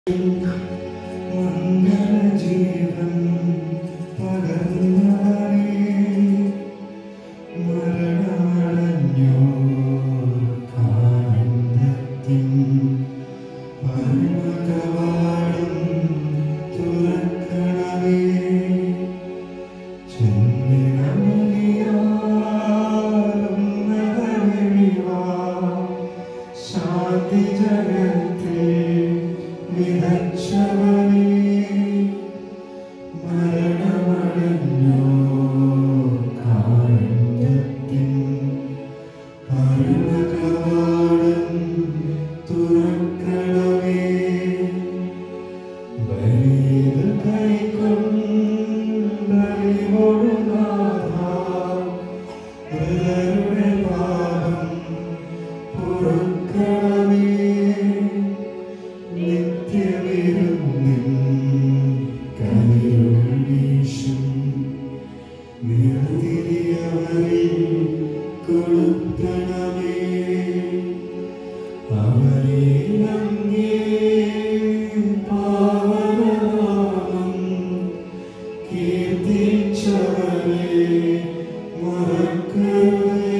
ജീവൻ പകർന്നാരേ മരണമടഞ്ഞോ കാന്തത്തിൻ പരമകവാടം തുറക്കണമേ ശാന്തി ജഗത്തിൽ വിതച്ചവനേ മരണമടഞ്ഞോ കാണ്ഡത്തിൻ പരമകവാടം തുറക്കണമേ ബലികൾ കൈക്കൊണ്ടലിവൊഴുകാത ഹൃദയരുടെ പാപം പൊറുക്കണമേ നിത്യവിരുന്നിൻ കനിരുൾ വീശും നിറതിരിയവരിൽ കൊളുത്തണമേ അവരെ അങ്ങേ പാവനനാമം കീർത്തിച്ചവരെ മറക്കരുതേ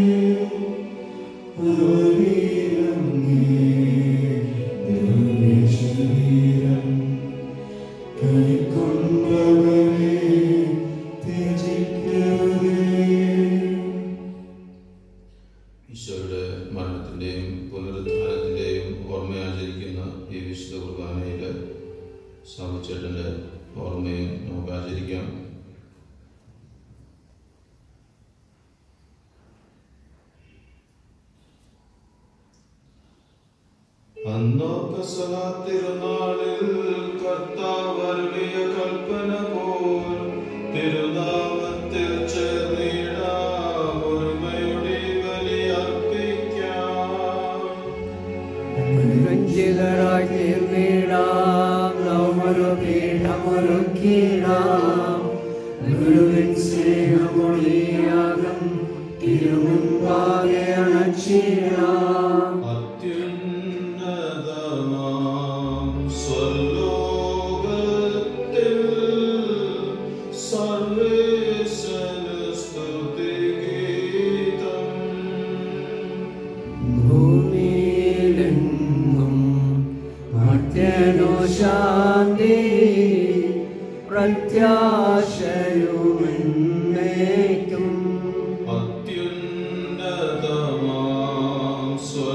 അവരെ അങ്ങേ ദിവ്യശരീരം കൈക്കൊണ്ടവരെ ത്യജിക്കരുതേ ഈശോയുടെ മരണത്തിന്റെയും പുനരുദ്ധാനത്തിന്റെയും ഓർമ്മയാചരിക്കുന്ന ഈ വിശുദ്ധ കുർബാനയിൽ സാബുച്ചേട്ടന്റെ ഓർമ്മയും നമുക്ക് ആചരിക്കാം അന്നോക്കസഹ തിരുനാളിൽ കർത്താവരുളിയ കൽപ്പന പോൽ തിരുനാമത്തിൽ ചേർന്നിടാം ഒരുമയുടെ ബലിയർപ്പിക്കാം വഞ്ചിതരായി തീർന്നിടാം നാമൊരു പീഠമൊരുക്കിടാം ഗുരുവിൻ സ്നേഹമൊഴിയാകം തിരുമുൻപാകെ അണച്ചിടാം അത്യുന്നതമാം സ്വലോകത്തിൽ സർവേശ്വര സ്തുതിഗീതം ഭൂമിയിലെങ്ങും മറ്റനു ശാന്തി പ്രത്യാശയുമെന്നേക്കും അത്യുന്നതമാം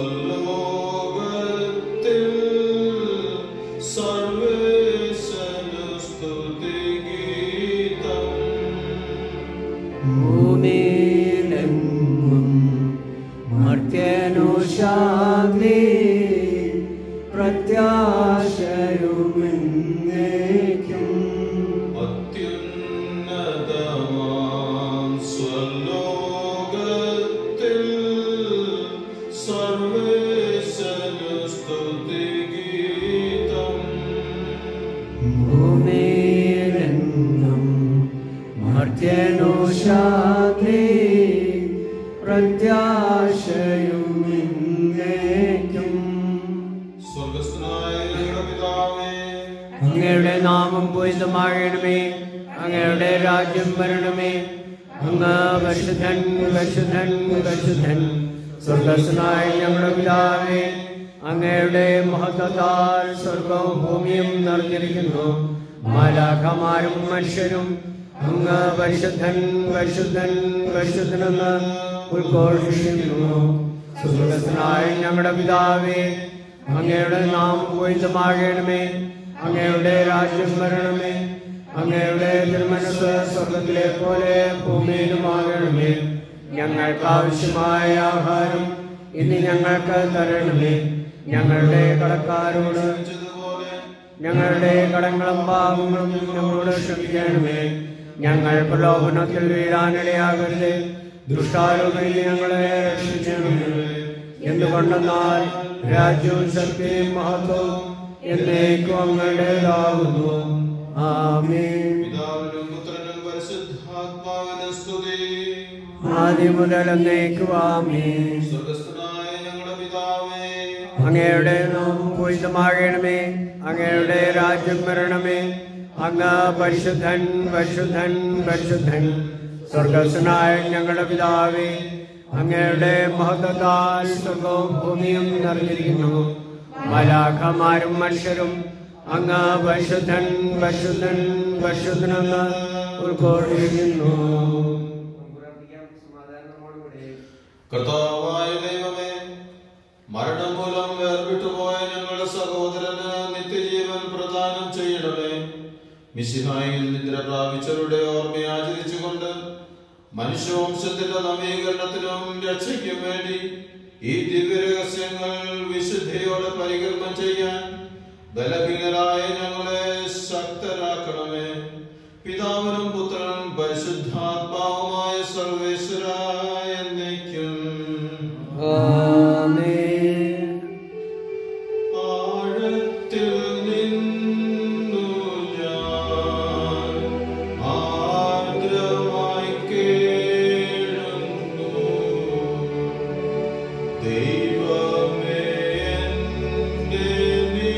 സ്വലോകത്തിൽ സർവേശ്വര സ്തുതിഗീതം ഭൂമിയിലെങ്ങും മർത്യനു ശാന്തി പ്രത്യാശയുമെന്നേക്കും അത്യുന്നതമാം സ്വലോകത്തിൽ സർവേശ്വര സ്തുതിഗീതം ഭൂമിയിലെങ്ങും മർത്യനു ശാന്തി പ്രത്യാശയുമെന്നേക്കും സ്വർഗസ്ഥനായ ഞങ്ങളുടെ പിതാവേ അങ്ങയുടെ നാമം പൂരിതമാകണമേ അങ്ങയുടെ രാജ്യം വരണമേ അങ്ങ് പരിശുദ്ധൻ പരിശുദ്ധൻ പരിശുദ്ധൻ സ്വർഗസ്നായ ഞങ്ങളുടെ പിതാവേ അങ്ങയുടെ മഹത്വത്താൽ സ്വർഗവും ഭൂമിയും നിറഞ്ഞിരിക്കുന്നു മാലാഖമാരും മനുഷ്യരും അങ്ങ് പരിശുദ്ധൻ പരിശുദ്ധൻ പരിശുദ്ധനെന്ന് ഉദ്ഘോഷിക്കുന്നു സ്വർഗസ്നായ ഞങ്ങളുടെ പിതാവേ അങ്ങയുടെ നാമം പൂരിതമാകണമേ അങ്ങയുടെ രാജ്യം വരണമേ അങ്ങയുടെ തിരുമനസ് സ്വർഗത്തിലെ പോലെ ഭൂമിയിലുമാകണമേ ഞങ്ങൾക്ക് ആവശ്യമായ ആഹാരം ഇന്ന് ഞങ്ങൾക്ക് തരണമേ ഞങ്ങളുടെ കടക്കാരോട് പോലെ ഞങ്ങളുടെ കടങ്ങളും പാപങ്ങളും ഞങ്ങളോട് ക്ഷമിക്കണമേ ഞങ്ങൾ പ്രലോഭനത്തിൽ വീഴാനിടയാകരുത് ദുഷ്ടാരോഗയിൽ ഞങ്ങളെ രക്ഷിക്കണമേ എന്തുകൊണ്ടെന്നാൽ രാജ്യവും ശക്തിയും മഹത്വവും എന്നേക്കും അങ്ങയുടേതാകുന്നു ആമേൻ പിതാവിനും പുത്രനും പരിശുദ്ധാത്മാവിനും സ്തുതി ആദ്യം മുതൽ എന്നേക്കും ആമേൻ സ്വർഗസ്ഥനായ ഞങ്ങളുടെ പിതാവേ അങ്ങയുടെ നാമം പൂജിതമാകണമേ അങ്ങയുടെ രാജ്യം വരണമേ അങ്ങ് പരിശുദ്ധൻ പരിശുദ്ധൻ പരിശുദ്ധൻ സ്വർഗസ്വനായ ഞങ്ങളുടെ പിതാവേ അങ്ങയുടെ മഹത്വത്താൽ സ്വർഗവും ഭൂമിയും നിറഞ്ഞിരിക്കുന്നു മലാഖമാരും മനുഷ്യരും അങ്ങ് പരിശുദ്ധൻ പരിശുദ്ധൻ പരിശുദ്ധനെന്ന് ഉൾക്കൊള്ളിക്കുന്നു കർത്താവായ ദൈവമേ മരണം മൂലം വേർവിട്ടുപോയ ഞങ്ങളുടെ സഹോദരന് നിത്യജീവൻ പ്രദാനം ചെയ്യണമേ മിശിഹായിൽ നിദ്ര പ്രാപിച്ചവരുടെ ഓർമ്മ ആചരിച്ചുകൊണ്ട് മനുഷ്യവംശത്തിന്റെ നവീകരണത്തിനും രക്ഷയ്ക്കും വേണ്ടി ഈ ദിവ്യരഹസ്യങ്ങൾ വിശുദ്ധിയോടെ പരികർമ്മം ചെയ്യാൻ ബലഹീനരായ ഞങ്ങളെ ശക്തരാക്കണമേ പിതാവിനും പുത്രനും പരിശുദ്ധാത്മാവുമായ സർവേശ്വരായ എന്നേക്കും ആമേൻ ആഴത്തിൽ നിന്നു ഞാൻ ആർദ്രമായി കേഴുന്നു ദൈവമേ എന്റെ നീ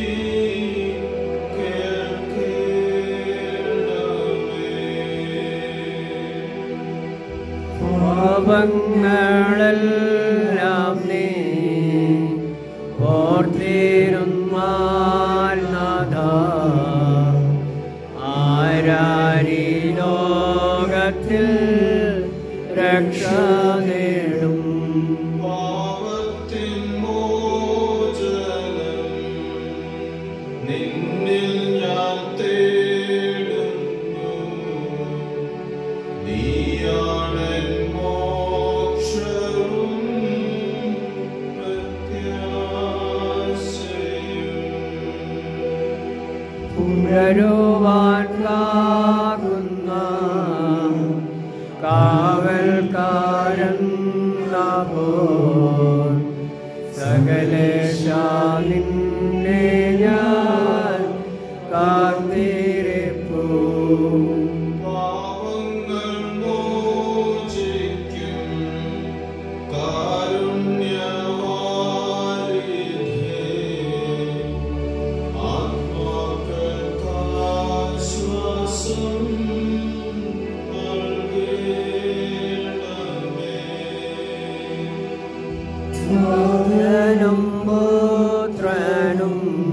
കേൾക്കണമേ പാപങ്ങളെല്ലാം നീ ഓർത്തിരുന്നാൽ നാഥ ആരാരി ലോകത്തിൽ രക്ഷ നേടും പാപത്തിൻ മോചനം നിന്നിൽ ഞാൻ തേടുന്നു നീയാണെൻ മോക്ഷവും പ്രത്യാശയും പുനരുവാൻ കാക്കുന്ന കാവൽക്കാരൻ നാപോൽ സകലേശ നിന്നെ ഞാൻ കാത്തിരിപ്പൂ പാപങ്ങൾ മോചിക്കും കാരുണ്യവാരിധേ ആത്മാക്കൾക്കാശ്വാസം നൽകണമേ നും പുത്രനും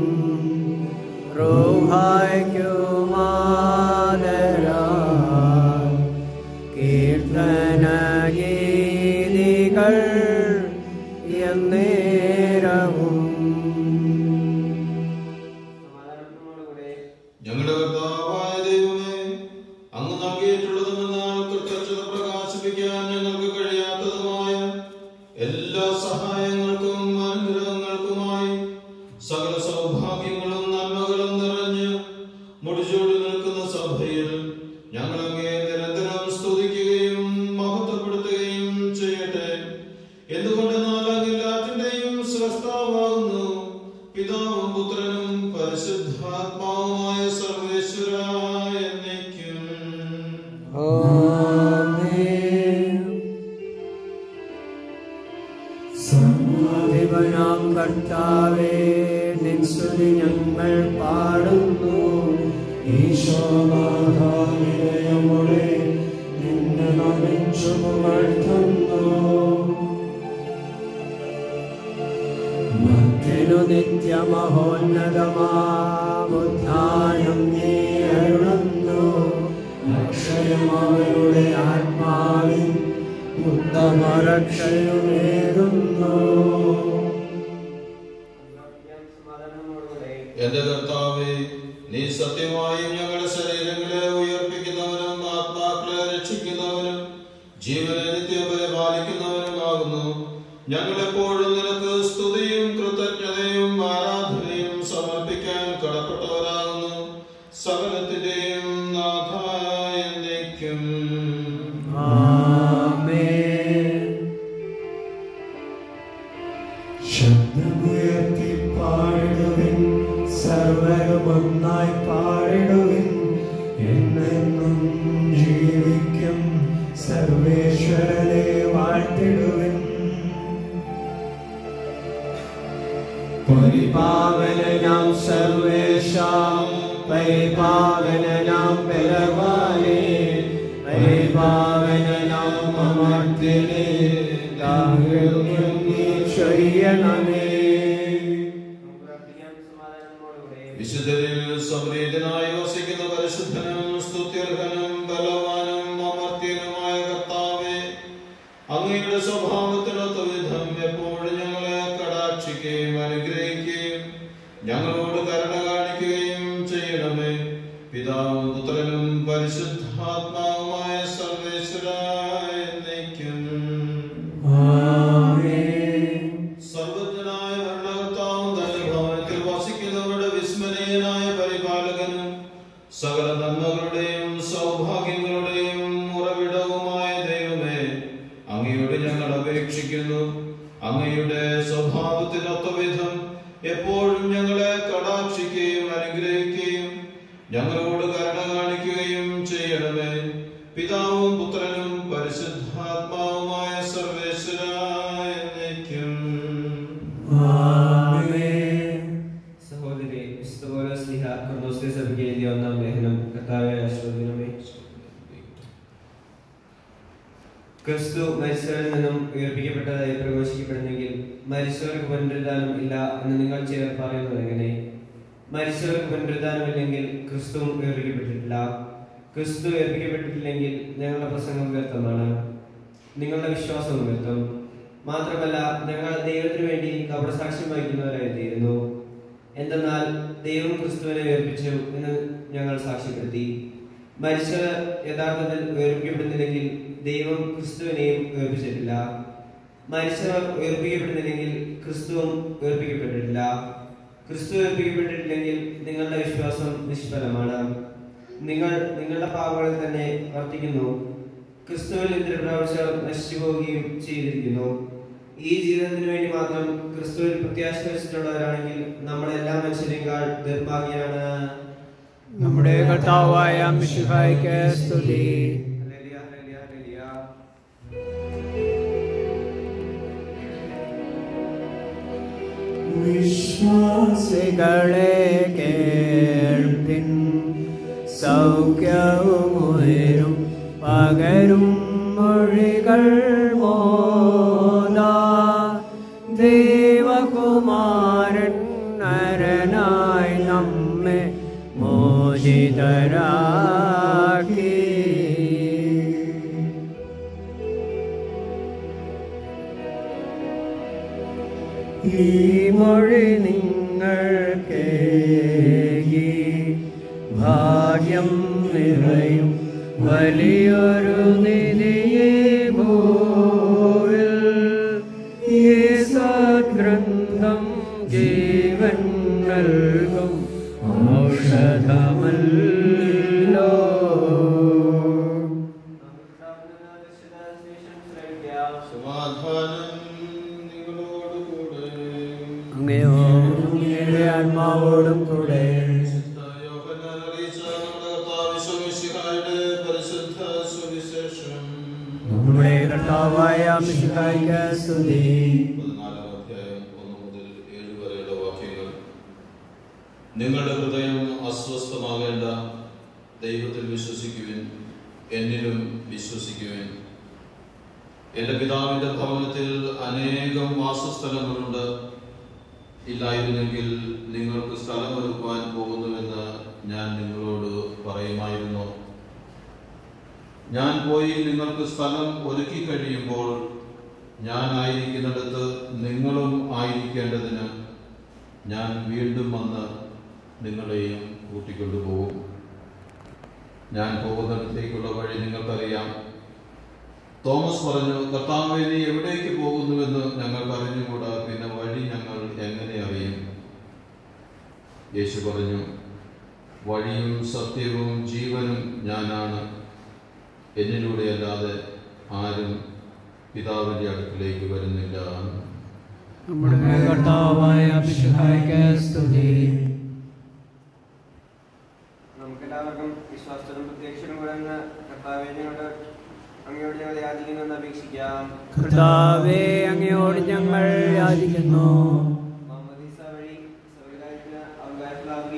റൂഹായ്ക്കുമാതരാൽ കീർത്തന ഗീതികൾ എന്നേരവും ഞങ്ങളുടെ കർത്താവായ ദൈവമേ അങ്ങ് നൽകിയിട്ടുള്ളതുമെന്നാൽ കൃത്യത പ്രകാശിപ്പിക്കാൻ ഞങ്ങൾക്ക് കഴിയാത്തതുമായ എല്ലാ സഹായങ്ങൾക്കും അനുഗ്രഹങ്ങൾക്കുമായി സകല സൗഭാഗ്യങ്ങളും നന്മകളും നിറഞ്ഞ് മുടിച്ചോടി നിൽക്കുന്ന സഭയിൽ ഞങ്ങളങ്ങേ നിരന്തരം സ്തുതിക്കുകയും മഹത്വപ്പെടുത്തുകയും ചെയ്യട്ടെ എന്തുകൊണ്ടെന്നാൽ അങ്ങ് എല്ലാത്തിന്റെയും സ്രഷ്ടാവാകുന്നു പിതാവും പുത്രനും പരിശുദ്ധാത്മാവുമായ സർവേശ്വരായ എന്നേക്കും ആമേൻ സർവാധിപനാം കർത്താവേ നിൻ സ്തുതി ഞങ്ങൾ പാടുന്നു ഈശോനാഥാവിനയമുടെ നിന്നെ നമിച്ചു പുകഴ്ത്തുന്നു ഭക്തനു നിത്യമഹോന്നതമാമുദ്ധാനം നീ അരുളുന്നു അക്ഷയമവരുടെ ആത്മാവിൻ ഉത്തമരക്ഷയുമേറുന്നു എന്റെ കർത്താവേ നീ സത്യമായും ഞങ്ങളുടെ ശരീരങ്ങളെ ഉയർപ്പിക്കുന്നവനും ആത്മാക്കളെ രക്ഷിക്കുന്നവനും ജീവനെ നിത്യം പരിപാലിക്കുന്നവനുമാകുന്നു ഞങ്ങളെപ്പോഴും നിനക്ക് സ്തുതിയും കൃതജ്ഞതയും ആരാധനയും സമർപ്പിക്കാൻ കടപ്പെട്ടവരാകുന്നു സകലത്തിന്റെയും നാഥായ എന്നേക്കും ആമേൻ ശബ്ദമുയർത്തി പാടിടുവിൻ സർവരും ഒന്നായി പാടിടുവിൻ എന്നെന്നും ജീവിക്കും സർവേശ്വരനെ വാഴ്ത്തിടുവിൻ രക്ഷാം പരിപാവനാം ബലവാനേ പരിപാവനാം അമർത്തിനെ താങ്കളും ചെയ്യണമേ വിശുദ്ധരിൽ സംപ്രീതനായി വസിക്കുന്ന പരിശുദ്ധനും സ്തുത്യർഹനും ബലവാനും അമർത്യനുമായ കർത്താവേ അങ്ങയുടെ സ്വഭാവത്തിനൊത്ത വിധം എപ്പോഴും ഞങ്ങളെ കടാക്ഷിക്കുകയും അനുഗ്രഹിക്കുകയും ഞങ്ങളോട് കരുണ കാണിക്കുകയും ചെയ്യണമേ പിതാവും പുത്രനും പരിശുദ്ധാത്മാവുമായ സർവേശ്വരായ എന്നേക്കും സർവജ്ഞനായ ഭരണകർത്താവും തന്റെ ഭവനത്തിൽ വസിക്കുന്നവരുടെ വിസ്മരണീയനായ പരിപാലകനും സകല നന്മകളുടെയും സൗഭാഗ്യങ്ങളുടെയും ഉറവിടവുമായ ദൈവമേ അങ്ങയോട് ഞങ്ങൾ അപേക്ഷിക്കുന്നു അങ്ങയുടെ സ്വഭാവത്തിനൊത്ത വിധം എപ്പോഴും ഞങ്ങളെ കടാക്ഷിക്കുകയും അനുഗ്രഹിക്കുകയും ഞങ്ങളോട് കരുണ കാണിക്കുകയും ചെയ്യണമേ പിതാവും പുത്രനും പരിശുദ്ധാത്മാവുമായ സർവേശ്വരായ എന്നേക്കും സഹോദരി വിശുദ്ധ പൗലോസ് ശ്ലീഹ കൊർന്നോസിലെ സഭയ്ക്ക് എഴുതിയ ഒന്നാം ലേഖനം കർത്താവെ ആശ്രവദിനമേ ക്രിസ്തു മരിച്ചവരിൽ നിന്നും ഉയർപ്പിക്കപ്പെട്ടതായി പ്രഘോഷിക്കപ്പെടുന്നെങ്കിൽ മരിച്ചവർക്ക് പുനരുദ്ധാനം ഇല്ല എന്ന് നിങ്ങൾ ചിലർ പറയുന്നത് എങ്ങനെ മരിച്ചവർക്ക് പുനരുദ്ധാനമില്ലെങ്കിൽ ക്രിസ്തുവും ഉയർപ്പിക്കപ്പെട്ടിട്ടില്ല ക്രിസ്തു ഉയർപ്പിക്കപ്പെട്ടിട്ടില്ലെങ്കിൽ ഞങ്ങളുടെ പ്രസംഗം വ്യർത്ഥമാണ് നിങ്ങളുടെ വിശ്വാസം വ്യർത്ഥം മാത്രമല്ല ഞങ്ങൾ ദൈവത്തിനു വേണ്ടി കപടസാക്ഷ്യം വഹിക്കുന്നവരായി തീരുന്നു എന്തെന്നാൽ ദൈവം ക്രിസ്തുവിനെ ഉയർപ്പിച്ചു എന്ന് ഞങ്ങൾ സാക്ഷ്യപ്പെടുത്തി മരിച്ചവർ യഥാർത്ഥത്തിൽ ഉയർപ്പിക്കപ്പെടുന്നില്ലെങ്കിൽ ദൈവം ക്രിസ്തുവിനെയും ഉയർപ്പിച്ചിട്ടില്ല മരിച്ചവർ ഉയർപ്പിക്കപ്പെടുന്നില്ലെങ്കിൽ ക്രിസ്തുവും ഉയർപ്പിക്കപ്പെട്ടിട്ടില്ല ക്രിസ്തു ഉയർപ്പിക്കപ്പെട്ടിട്ടില്ലെങ്കിൽ നിങ്ങളുടെ വിശ്വാസം നിഷ്ഫലമാണ് നിങ്ങൾ നിങ്ങളുടെ പാപങ്ങളിൽ തന്നെ വർത്തിക്കുന്നു ക്രിസ്തുവിൽ ഇന്ദ്ര പ്രാവശ്യം നശിച്ചു പോവുകയും ചെയ്തിരിക്കുന്നു ഈ ജീവിതത്തിന് വേണ്ടി മാത്രം ക്രിസ്തുവിൽ പ്രത്യാശ വെച്ചിട്ടുള്ളവരാണെങ്കിൽ നമ്മുടെ എല്ലാ മനുഷ്യരെക്കാൾ നിർഭാഗ്യാണ് നമ്മുടെ കർത്താവായ മിശിഹായ്ക്ക് സ്തുതി ഹല്ലേലൂയ, ഹല്ലേലൂയ, ഹല്ലേലൂയ. വിശ്വാസികളെ കേൾപ്പിൻ സൗഖ്യവുമുയരും പകരും മൊഴികൾ മോദ ദേവകുമാരൻ നരനായി നമ്മെ മോചിതരാക്കി ഈ മൊഴി നിങ്ങൾക്ക് ഭാഗ്യം നിറയും വലിയൊരു നിധിയെ ഭൂവിൽ ഈ സദ്ഗ്രന്ഥം ജീവൻ നൽകും ഔഷധമല്ലോ സമാധാനം നിങ്ങളോടുകൂടെ അങ്ങയോടും അങ്ങയുടെ ആത്മാവോടും കൂടെ യോഹന്നാൻ അറിയിച്ച നമ്മുടെ കർത്താവ് ഈശോമിശിഹായുടെ പരിശുദ്ധ സുവിശേഷം നമ്മുടെ കർത്താവായ മിശിഹായ്ക്ക് സ്തുതി പതിനാലാം അധ്യായം ഒന്ന് മുതൽ ഏഴ് വരെയുള്ള വാക്യങ്ങൾ നിങ്ങളുടെ ഹൃദയം അസ്വസ്ഥമാകേണ്ട ദൈവത്തിൽ വിശ്വസിക്കുവിൻ എന്നിലും വിശ്വസിക്കുവിൻ എന്റെ പിതാവിന്റെ ഭവനത്തിൽ അനേകം വാസസ്ഥലങ്ങളുണ്ട് ഇല്ലായിരുന്നെങ്കിൽ നിങ്ങൾക്ക് സ്ഥലമൊരുക്കുവാൻ പോകുന്നുവെന്ന് ഞാൻ നിങ്ങളോട് പറയുമായിരുന്നു ഞാൻ പോയി നിങ്ങൾക്ക് സ്ഥലം ഒരുക്കി കഴിയുമ്പോൾ ഞാൻ ആയിരിക്കുന്നിടത്ത് നിങ്ങളും ആയിരിക്കേണ്ടതിന് ഞാൻ വീണ്ടും വന്ന് നിങ്ങളെയും കൂട്ടിക്കൊണ്ടുപോകും ഞാൻ പോകുന്നിടത്തേക്കുള്ള വഴി നിങ്ങൾക്കറിയാം തോമസ് പറഞ്ഞു കർത്താവെ നീ എവിടേക്ക് പോകുന്നുവെന്ന് ഞങ്ങൾക്ക് അറിഞ്ഞുകൂടാ പിന്നെ വഴി ഞങ്ങൾ എങ്ങനെ അറിയും യേശു പറഞ്ഞു വഴിയും സത്യവും ജീവനും ഞാനാണ് എന്നിലൂടെയല്ലാതെ ആരും പിതാവിന്റെ അടുക്കിലേക്ക് വരുന്നില്ല നമ്മുടെ കർത്താവായ മിശിഹായ്ക്ക് സ്തുതി നമുക്കെല്ലാവർക്കും വിശ്വാസത്തിനും പ്രത്യക്ഷനും കൂടുന്ന കർത്താവെ ഞങ്ങളുടെ അങ്ങയോട് ഞങ്ങൾ യാചിക്കുന്നെന്ന് അപേക്ഷിക്കാം കർത്താവേ അങ്ങയോട് ഞങ്ങൾ യാചിക്കുന്നു മാമോദീസ വഴി സ്വർഗ്ഗരാജ്യത്തിന് അവകാശികളാവുകയും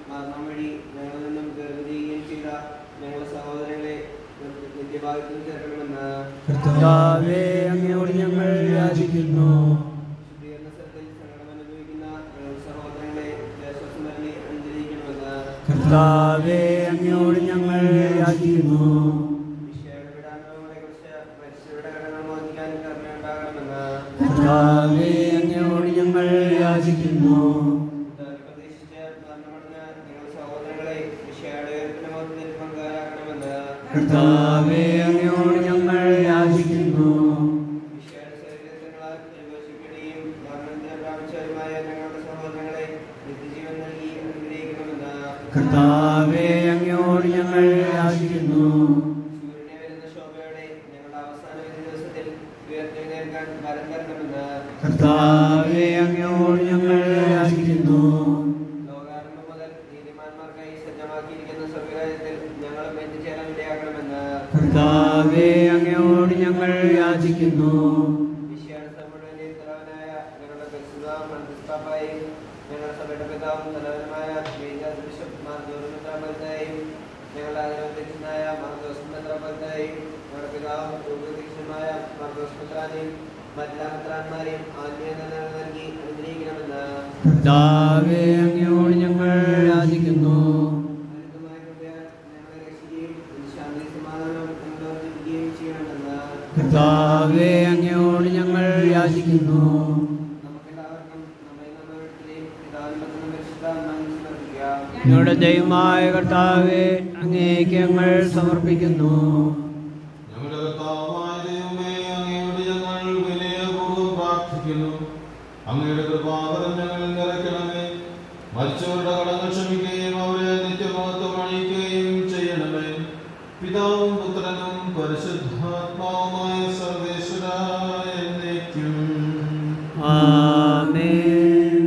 മരണം വഴി ഞങ്ങളിൽ നിന്നും വേർതിരിയുകയും ചെയ്ത ഞങ്ങളുടെ സഹോദരങ്ങളെ നിത്യഭാഗത്തിൽ ചേർക്കണമെന്ന് കർത്താവേ അങ്ങയോട് ഞങ്ങൾ യാചിക്കുന്നു ശുദ്ധീകരണ സ്ഥലത്തിൽ സങ്കടം അനുഭവിക്കുന്ന ഞങ്ങളുടെ സഹോദരങ്ങളെ ദേശസ്മരണി അനുഗ്രഹിക്കണമെന്ന് കർത്താവേ അങ്ങയോട് ഞങ്ങൾ യാചിക്കുന്നു വിഷയയുടെ വിടാനുകളെക്കുറിച്ച് മരിച്ചവരുടെ കടങ്ങൾ മോചിക്കാൻ കരുണയുണ്ടാകണമെന്ന് കർത്താവേ അങ്ങയോട് ഞങ്ങൾ യാചിക്കുന്നു പ്രതീക്ഷിച്ച് മരണമടഞ്ഞ ഞങ്ങളുടെ സഹോദരങ്ങളെ വിഷയയുടെ ഉയർപ്പിന്റെ മഹത്വത്തിൽ പങ്കാരാക്കണമെന്ന് കർത്താവേ അങ്ങയോട് ഞങ്ങൾ യാചിക്കുന്നു വിഷയയുടെ ശരീരങ്ങളാൽ പരിപോഷിക്കുകയും മരണത്തെ പ്രാപിച്ചവരുമായ ഞങ്ങളുടെ സഹോദരങ്ങളെ നിത്യജീവൻ നൽകി അനുഗ്രഹിക്കണമെന്ന് കർത്താവേ അങ്ങയോട് ഞങ്ങൾ യാചിക്കുന്നു സൂര്യനെ വരുന്ന ശോഭയോടെ ഞങ്ങളുടെ അവസാന വിധി ദിവസത്തിൽ ഉയർത്തെഴുന്നേൽക്കാൻ വരം തരണമെന്ന് കർത്താവേ അങ്ങയോട് ഞങ്ങൾ യാചിക്കുന്നു ലോകാരംഭം മുതൽ നീതിമാന്മാർക്കായി സജ്ജമാക്കിയിരിക്കുന്ന സ്വർഗരാജ്യത്തിൽ ഞങ്ങളും എത്തിച്ചേരാൻ ഇടയാക്കണമെന്ന് കർത്താവേ അങ്ങയോട് ഞങ്ങൾ യാചിക്കുന്നു വിഷയാനുസ മുഴുവൻ തലവനായ ഞങ്ങളുടെ പരിശുദ്ധ മന്ത്രിസ്ഥാപായും ഞങ്ങളുടെ സഭയുടെ പിതാവും തലവനുമായ മേജർ ബിഷപ്പ് മാർ ജോർമെത്രാപത്തായും ഞങ്ങളുടെ ആദരവധ്യക്ഷനായ മാർ ജോസ് മെത്രാപത്തായും ഞങ്ങളുടെ പിതാവും രൂപധ്യക്ഷനുമായ മാർ ജോസ് മെത്രാനെയും മറ്റെല്ലാ മെത്രാന്മാരെയും ആത്മീയ നിലനിൽ നൽകി അനുഗ്രഹിക്കണമെന്ന് കർത്താവേ അങ്ങയോട് ഞങ്ങൾ യാചിക്കുന്നു അനന്തമായ കൃപയാൽ ഞങ്ങളെ രക്ഷിക്കുകയും ശാന്തി സമാധാനം ഞങ്ങളെ വർദ്ധിപ്പിക്കുകയും ചെയ്യണമെന്ന് കർത്താവേ അങ്ങയോട് ഞങ്ങൾ യാചിക്കുന്നു നമുക്കെല്ലാവർക്കും നമ്മെ നമ്മുടെ വീട്ടിലെയും പിതാവിനും പുത്രനും പരിശുദ്ധാത്മാവിനും സമർപ്പിക്കാം ഞങ്ങളുടെ ദൈവമായ കർത്താവേ അങ്ങേക്ക് ഞങ്ങൾ സമർപ്പിക്കുന്നു ഞങ്ങളുടെ കർത്താവായ ദൈവമേ അങ്ങയോട് ഞങ്ങൾ വിനയപൂർവ്വം പ്രാർത്ഥിക്കുന്നു അങ്ങയുടെ കൃപാവരം ഞങ്ങളിൽ നിറയ്ക്കണമേ മരിച്ചവരുടെ കടങ്ങൾ ക്ഷമിക്കുകയും അവരെ നിത്യമഹത്വം അണിയിക്കുകയും ചെയ്യണമേ പിതാവും പുത്രനും പരിശുദ്ധാത്മാവുമായ സർവേശ്വരായ എന്നേക്കും ആമേൻ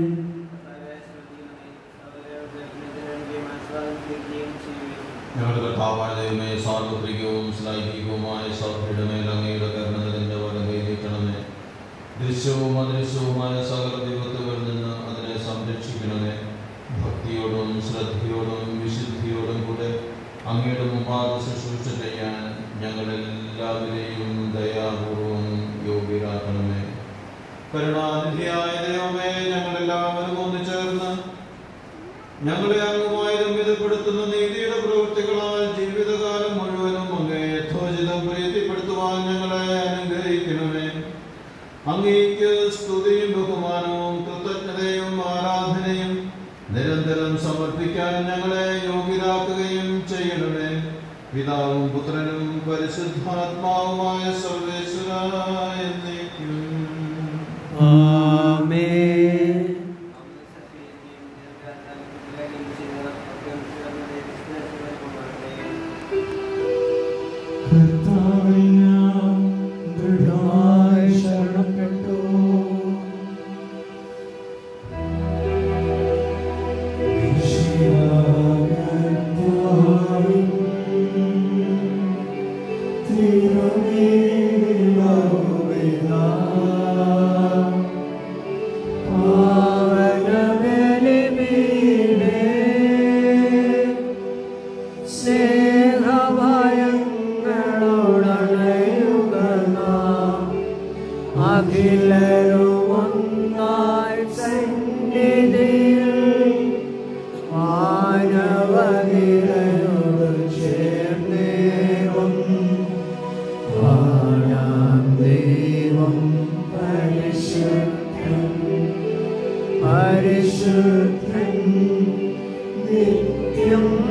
ഞങ്ങളുടെ കർത്താവായ ദൈവമേ സാർവത്രികവും ശ്ലൈഹികവുമായ സഭയുടെ മേൽ അങ്ങയുടെ കരുണതിന്റെ വലം കൈനീട്ടണമേ ദൃശ്യവും അദൃശ്യവുമായ സകല ദൈവത്തുകളിൽ നിന്ന് അതിനെ സംരക്ഷിക്കണമേ ഭക്തിയോടും ശ്രദ്ധയോടും വിശുദ്ധിയോടും കൂടെ അങ്ങയുടെ മുമ്പാകെ ശുശ്രൂഷ ചെയ്യാൻ ഞങ്ങളെല്ലാവരെയും ദയാപൂർവം യോഗ്യരാക്കണമേ കരുണാനിധിയായ ദൈവമേ ഞങ്ങളെല്ലാവരും ഒന്നുചേർന്ന് ഞങ്ങളെ അങ്ങുമായി രമ്യതപ്പെടുത്തുന്ന നീതിയുടെ പ്രവൃത്തികളാൽ ജീവിതകാലം മുഴുവനും അങ്ങേ യഥോചിതം പ്രീതിപ്പെടുത്തുവാൻ ഞങ്ങളെ അനുഗ്രഹിക്കണമേ അങ്ങേക്ക് സ്തുതിയും ബഹുമാനവും കൃതജ്ഞതയും ആരാധനയും നിരന്തരം സമർപ്പിക്കാൻ ഞങ്ങളെ യോഗ്യരാക്കുകയും ചെയ്യണമേ പിതാവും പുത്രനും പരിശുദ്ധാത്മാവുമായ സർവേശ്വരായ എന്നേക്കും ആമേൻ കർത്താവിൽ ഞാൻ ദൃഢമായി ശരണപ്പെട്ടു വിശ്വാസത്താലും തിരുമേനിലാവുമെല്ലാം പാവനബലിപീഠേ സ്നേഹഭയങ്ങളോടണയുക നാം അഖിലരും ഒന്നായി സന്നിധിയിൽ മാനവനിരയോട് ചേർന്നേറും പാടാം ദൈവം പരിശുദ്ധൻ പരിശുദ്ധൻ നിത്യം